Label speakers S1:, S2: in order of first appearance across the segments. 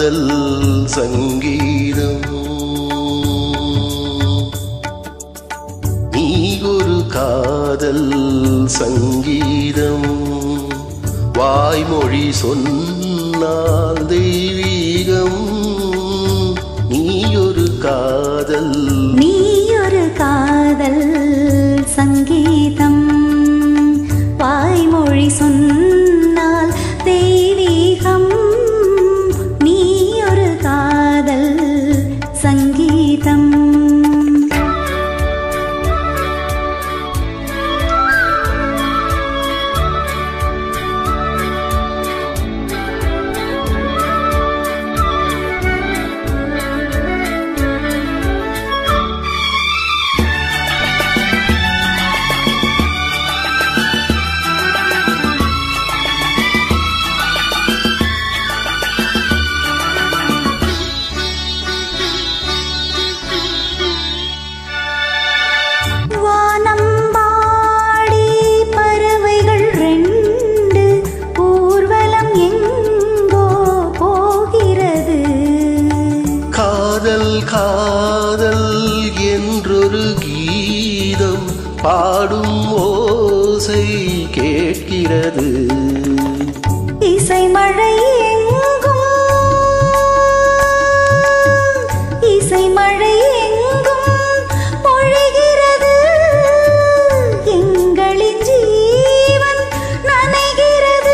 S1: காதல் சங்கீதம் நீ ஒரு காதல் சங்கீதம் வாய்மொழி சொன்னால் தெய்வீகம் நீ ஒரு காதல்
S2: நீ ஒரு காதல் சங்கீதம் வாய்மொழி சொன்னால் தெய்வீகம் நீ ஒரு காதல் சங்கீதம் வானம்பாடி பறவைகள் ரெண்டு ஊர்வலம் எங்கோ போகிறது
S1: காதல் காதல் என்றொரு கீதம் பாடும் ஓசை கேட்கிறது
S2: இசை மழை எங்கும் இசை மழை எங்கும் பொழிகிறது எங்களின் ஜீவன் நனைகிறது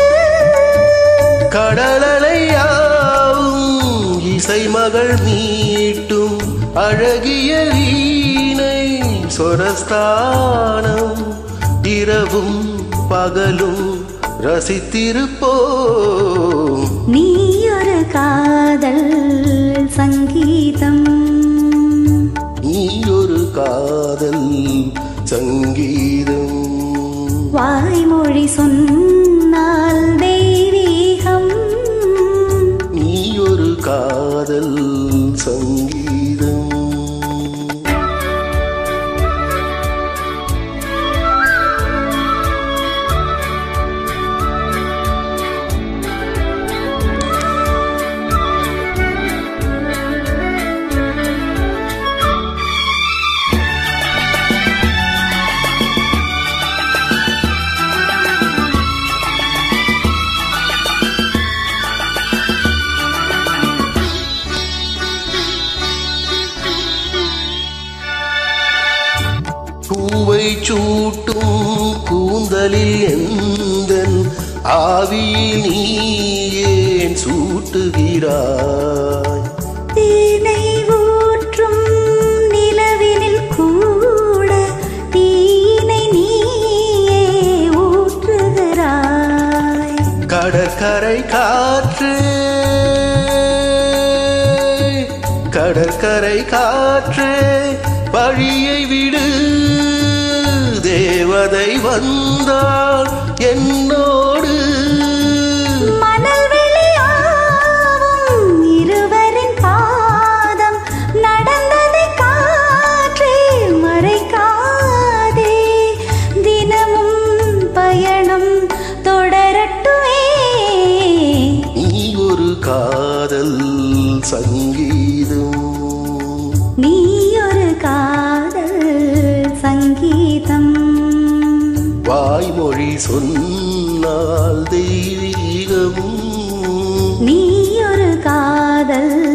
S1: கடலலையாவும் இசை மகள் மீட்டும் அழகிய வீணை சொரஸ்தானம் இரவும் பகலும் ரசித்திருப்போம்
S2: நீ ஒரு காதல் சங்கீதம்
S1: நீ ஒரு காதல் சங்கீதம்
S2: வாய்மொழி சொன்னால் தெய்வீகம்
S1: நீ ஒரு காதல் சங்கீதம் பூவை சூட்டும் கூந்தலில் எந்தன் ஆவியில் நீ ஏன் சூட்டுகிறாய்
S2: தேனை ஊற்றும் நிலவினில் கூட தீனை நீயே ஊற்றுகிறாய்
S1: கடற்கரை காற்று கடற்கரை காற்று வழியை விடு தேவதை வந்தால் என்னோடு
S2: மணல் வெளியாகும் இருவரின் பாதம் நடந்ததை காற்றே மறைக்காதே தினமும் பயணம் தொடரட்டுமே
S1: நீ ஒரு காதல் சங்கீதம்
S2: நீ ஒரு காதல் சங்கீதம்
S1: வாய்மொழி சொன்னால் தெய்வீகம்
S2: நீ ஒரு காதல்